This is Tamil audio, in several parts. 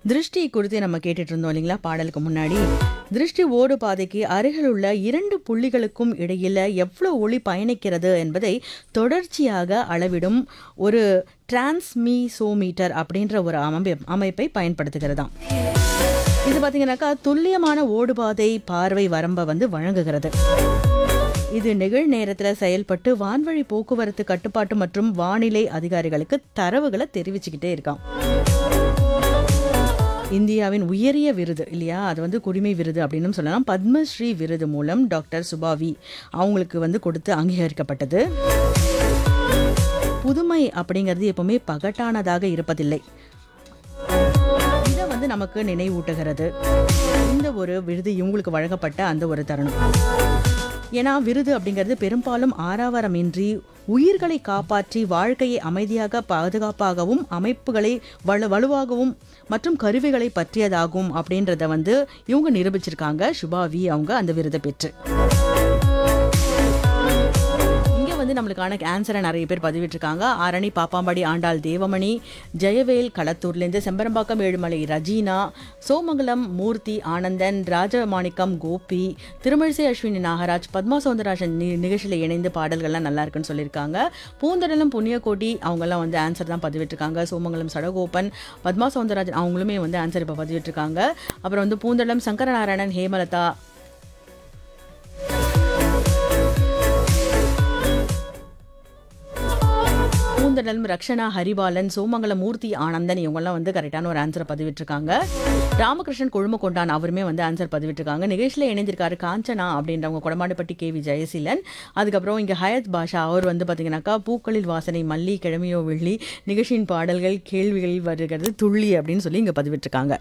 திருஷ்டி குறித்து நம்ம கேட்டுட்டு இருந்தோம் இல்லைங்களா பாடலுக்கு முன்னாடி திருஷ்டி ஓடு பாதைக்கு அருகில் உள்ள இரண்டு புள்ளிகளுக்கும் இடையில எவ்வளவு ஒளி பயணிக்கிறது என்பதை தொடர்ச்சியாக அளவிடும் ஒரு டிரான்ஸ்மிசோமீட்டர் அப்படின்ற ஒரு அமைப்பு அமைப்பை பயன்படுத்துகிறதாம் இது பார்த்தீங்கன்னாக்கா துல்லியமான ஓடுபாதை பார்வை வரம்பை வந்து வழங்குகிறது இது நிகழ் நேரத்தில் செயல்பட்டு வான்வழி போக்குவரத்து கட்டுப்பாட்டு மற்றும் வானிலை அதிகாரிகளுக்கு தரவுகளை தெரிவிச்சுக்கிட்டே இருக்கான் இந்தியாவின் உயரிய விருது இல்லையா அது வந்து குடிமை விருது அப்படின்னு சொல்லலாம் பத்மஸ்ரீ விருது மூலம் டாக்டர் சுபாவி அவங்களுக்கு வந்து கொடுத்து அங்கீகரிக்கப்பட்டது புதுமை அப்படிங்கிறது எப்பவுமே பகட்டானதாக இருப்பதில்லை இதை வந்து நமக்கு நினைவூட்டுகிறது இந்த ஒரு விருது இவங்களுக்கு வழங்கப்பட்ட அந்த ஒரு தருணம் ஏன்னா விருது அப்படிங்கிறது பெரும்பாலும் ஆரவாரமின்றி உயிர்களை காப்பாற்றி வாழ்க்கையை அமைதியாக பாதுகாப்பாகவும் அமைப்புகளை வலு வலுவாகவும் மற்றும் கருவிகளை பற்றியதாகும் அப்படின்றத வந்து இவங்க நிரூபிச்சிருக்காங்க சுபாவி அவங்க அந்த விருதை பெற்று இங்க வந்து நம்மளுக்கான ஆன்சரை நிறைய பேர் பதிவிட்டிருக்காங்க ஆரணி பாப்பாம்பாடி ஆண்டாள் தேவமணி ஜெயவேல் களத்தூர்லேருந்து செம்பரம்பாக்கம் ஏழுமலை ரஜீனா சோமங்கலம் மூர்த்தி ஆனந்தன் ராஜமாணிக்கம் கோபி திருமழிசை அஸ்வினி நாகராஜ் பத்மா சௌந்தரராஜன் நி- நிகழ்ச்சியில் இணைந்து பாடல்கள்லாம் நல்லா இருக்குன்னு சொல்லியிருக்காங்க பூந்தடலம் புண்ணியகோட்டி அவங்கெல்லாம் வந்து ஆன்சர் தான் பதிவிட்டிருக்காங்க சோமங்கலம் சடகோபன் பத்மா சௌந்தரராஜன் அவங்களுமே வந்து ஆன்சர் இப்போ பதிவிட்டிருக்காங்க அப்புறம் வந்து பூந்தடலம் சங்கரநாராயணன் ஹேமலதா பூந்தடலம் ரக்ஷனா ஹரிபாலன் சோமங்கலம் மூர்த்தி ஆனந்தன் இவங்கெல்லாம் வந்து கரெக்டான ஒரு ஆன்சரை பதிவிட்டிருக்காங்க ராமகிருஷ்ணன் கொழுமக்கொண்டான் அவருமே வந்து ஆன்சர் பதிவிட்டிருக்காங்க நிகழ்ச்சியில் இணைந்திருக்காரு காஞ்சனா அப்படின்றவங்க கொடமாடுப்பட்டி கே வி ஜெயசீலன் அதுக்கப்புறம் இங்கே ஹயத் பாஷா அவர் வந்து பார்த்தீங்கன்னாக்கா பூக்களில் வாசனை மல்லி கிழமையோ வெள்ளி நிகழ்ச்சியின் பாடல்கள் கேள்விகள் வருகிறது துள்ளி அப்படின்னு சொல்லி இங்கே பதிவிட்டிருக்காங்க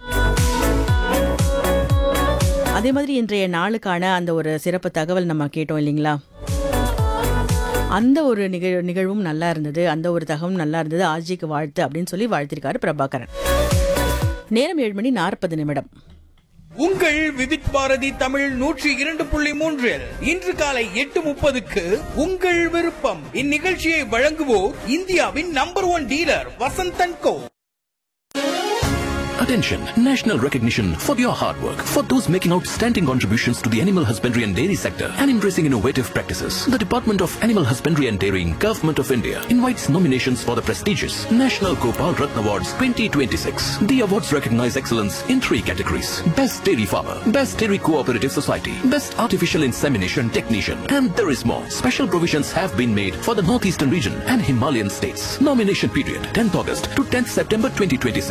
அதே மாதிரி இன்றைய நாளுக்கான அந்த ஒரு சிறப்பு தகவல் நம்ம கேட்டோம் இல்லைங்களா அந்த ஒரு நிகழ் நிகழ்வும் நல்லா இருந்தது அந்த ஒரு தகவலும் நல்லா இருந்தது ஆஜிக்கு வாழ்த்து அப்படின்னு சொல்லி வாழ்த்திருக்காரு பிரபாகரன் நேரம் ஏழு மணி நாற்பது நிமிடம் உங்கள் விவித் பாரதி தமிழ் நூற்றி இரண்டு புள்ளி மூன்றில் இன்று காலை எட்டு முப்பதுக்கு உங்கள் விருப்பம் இந்நிகழ்ச்சியை வழங்குவோர் இந்தியாவின் number one dealer Vasanthan co Attention! National recognition for your hard work. For those making outstanding contributions to the animal husbandry and dairy sector and embracing innovative practices, the Department of Animal Husbandry and Dairying, Government of India invites nominations for the prestigious National Gopal Ratna Awards 2026. The awards recognize excellence in three categories. Best Dairy Farmer, Best Dairy Cooperative Society, Best Artificial Insemination Technician, and there is more. Special provisions have been made for the Northeastern region and Himalayan states. Nomination period 10th August to 10th September 2026.